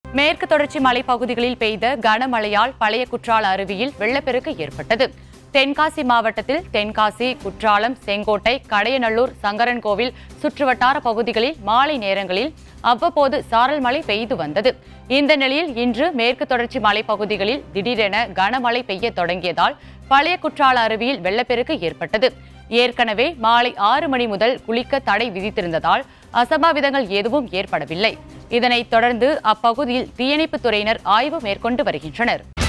மேற்கு தொடர்ச்சி மலைப்பகுதிகளில் பெய்த கனமழையால் பழைய குற்றால அருவியில் வெள்ளப்பெருக்கு ஏற்பட்டது தென்காசி மாவட்டத்தில் தென்காசி குற்றாலம் செங்கோட்டை கடையநல்லூர் சங்கரன்கோவில் சுற்றுவட்டார பகுதிகளில் மாலை நேரங்களில் அவ்வப்போது சாரல் மழை பெய்து வந்தது இந்த நிலையில் இன்று மேற்கு தொடர்ச்சி மலைப்பகுதிகளில் திடீரென கனமழை பெய்ய தொடங்கியதால் பழைய குற்றால அருவியில் வெள்ளப்பெருக்கு ஏற்பட்டது ஏற்கனவே மாலை ஆறு மணி முதல் குளிக்க தடை விதித்திருந்ததால் அசம்பாவிதங்கள் எதுவும் ஏற்படவில்லை இதனைத் தொடர்ந்து அப்பகுதியில் தீயணைப்புத் துறையினர் ஆய்வு மேற்கொண்டு வருகின்றனர்